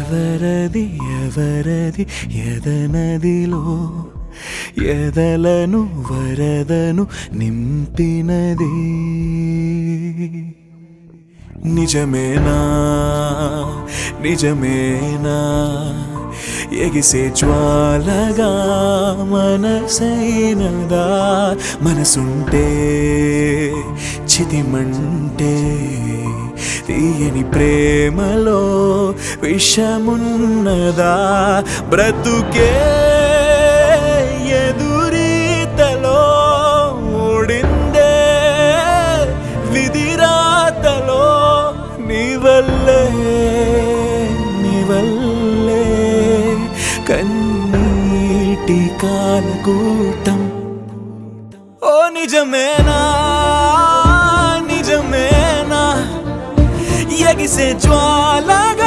ఎవరది ఎవరది ఎదనదిలో ఎదలను వరదను నింపినది నిజమేనా నిజమేనా ఎగిసే జ్వాలగా మనసైనదా మనసుంటే చితిమంటే తీయని ప్రేమలో విషమున్నదా బ్రతుకే ఎదురీతలో ఓడిందే విధిరాతలో నీవల్లే నీవల్లే కన్నీటి కాలకూటం ఓ నిజమేనా నిజమేనా ఎగిసే జ్వాలగా